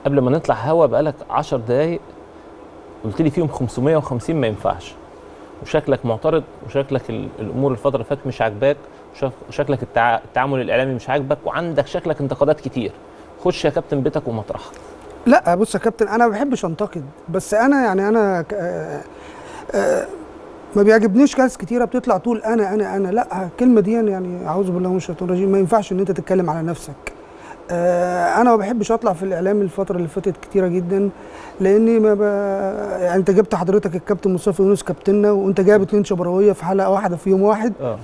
قبل ما نطلع هوا بقالك 10 دقايق قلت لي فيهم 550 ما ينفعش وشكلك معترض وشكلك ال- الامور الفتره اللي فاتت مش عاجباك وشك- وشكلك التع... التعامل الاعلامي مش عاجبك وعندك شكلك انتقادات كتير خش يا كابتن بيتك ومطرحك لا بص يا كابتن انا ما بحبش انتقد بس انا يعني انا ك- آه، آه، ما بيعجبنيش ناس كتيره بتطلع تقول انا انا انا لا الكلمه دي يعني اعوذ بالله من الشيطان الرجيم ما ينفعش ان انت تتكلم على نفسك آه، انا ما بحبش اطلع في الاعلام الفتره اللي فاتت كتيره جدا لاني ما ب... يعني انت جبت حضرتك الكابتن مصطفى يونس كابتننا وانت جايب اتنين شبراويه في حلقه واحده في يوم واحد اه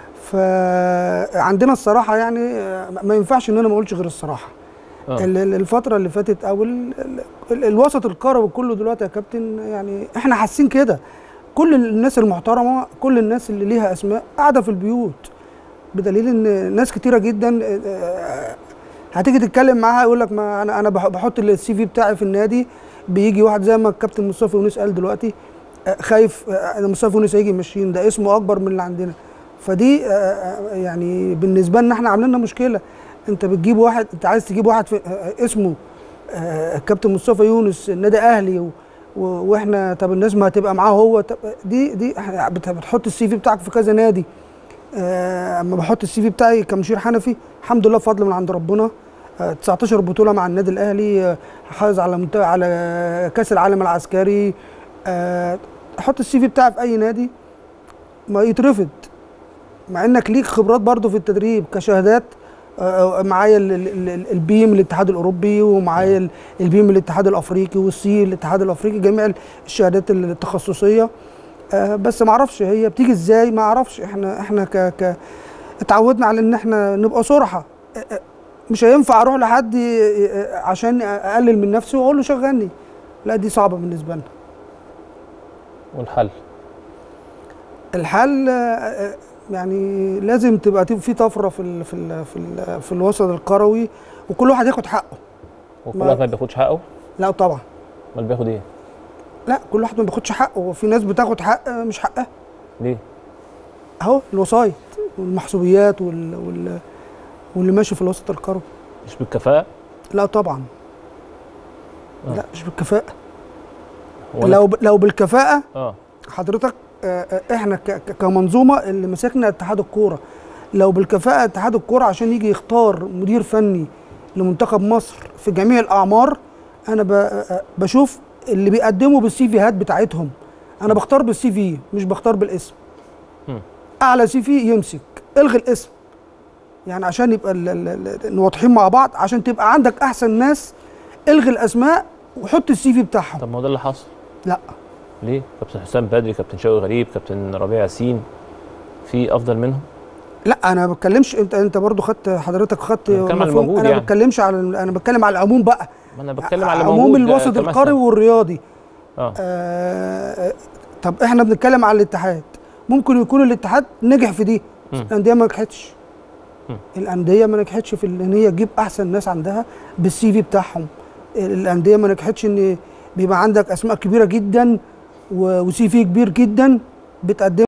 فعندنا الصراحه يعني آه، ما ينفعش ان انا ما اقولش غير الصراحه اه ال- ال- الفترة اللي فاتت أو ال- ال- ال- الوسط الكروي كله دلوقتي يا كابتن يعني إحنا حاسين كده كل الناس المحترمة كل الناس اللي ليها أسماء قاعدة في البيوت بدليل إن ناس كتيرة جدا آه، هتيجي تتكلم معاها يقول لك ما أنا أنا بح- بحط السي في بتاعي في النادي بيجي واحد زي ما الكابتن مصطفى يونس قال دلوقتي آه، خايف آه، مصطفى يونس هيجي يمشين ده اسمه أكبر من اللي عندنا فدي آه، آه، يعني بالنسبة لنا إحنا عاملين لنا مشكلة انت بتجيب واحد انت عايز تجيب واحد في آه، اسمه آه، الكابتن مصطفى يونس النادي اهلي و- و- واحنا طب الناس ما هتبقى معاه هو طب دي دي إحنا بت- بتحط السي في بتاعك في كذا نادي آه، اما بحط السي في بتاعي كمشير حنفي الحمد لله فضل من عند ربنا آه، 19 بطوله مع النادي الاهلي آه، حافظ على منت- على كاس العالم العسكري آه، احط السي في بتاعي في اي نادي ما يترفض مع انك ليك خبرات برضو في التدريب كشهادات آه، معايا ال- ال- ال- البيم الاتحاد الاوروبي ومعايا ال- البيم الاتحاد الافريقي والسي الاتحاد الافريقي جميع الشهادات التخصصيه آه، بس ما اعرفش هي بتيجي ازاي ما اعرفش احنا احنا ك ك اتعودنا على ان احنا نبقى صرحه آه، آه، مش هينفع اروح لحد ي- ي- عشان اقلل من نفسي واقول له شغلني لا دي صعبه بالنسبه لنا والحل الحل آه، يعني لازم تبقى تبقى في طفره في ال في ال في, ال في الوسط الكروي وكل واحد ياخد حقه وكل ما- واحد ما بياخدش حقه لا طبعا امال بياخد ايه لا كل واحد ما بياخدش حقه وفي ناس بتاخد حق مش حقها ليه اهو الوسايط والمحسوبيات وال, وال واللي ماشي في الوسط الكروي مش بالكفاءه لا طبعا آه. لا مش بالكفاءه ولا لو ب- لو بالكفاءه اه حضرتك آه، آه، احنا ك- ك- كمنظومه اللي مسكنا اتحاد الكوره لو بالكفاءه اتحاد الكوره عشان يجي يختار مدير فني لمنتخب مصر في جميع الاعمار انا ب- آه، بشوف اللي بيقدموا بالسي فيهات بتاعتهم انا بختار بالسي في مش بختار بالاسم مم. اعلى سي في يمسك الغي الاسم يعني عشان يبقى ال- ال- ال- واضحين مع بعض عشان تبقى عندك احسن ناس الغي الاسماء وحط السي في بتاعهم طب ما هو ده اللي حصل لا ليه كابتن حسام بدري كابتن شوقي غريب كابتن ربيع ياسين في افضل منهم لا انا ما بتكلمش انت انت برضو خدت حضرتك خدت أنا بتكلم على مفهوم الموجود انا ما يعني. بتكلمش على انا بتكلم على العموم بقى ما انا بتكلم على اللي عموم موجود الوسط كمثل. القروي والرياضي اه آه طب احنا بنتكلم على الاتحاد ممكن يكون الاتحاد نجح في دي مم. الانديه ما نجحتش مم. الانديه ما نجحتش في ان هي تجيب احسن ناس عندها بالسي في بتاعهم الانديه ما نجحتش ان بيبقى عندك اسماء كبيره جدا و- وسي في كبير جدا بتقدم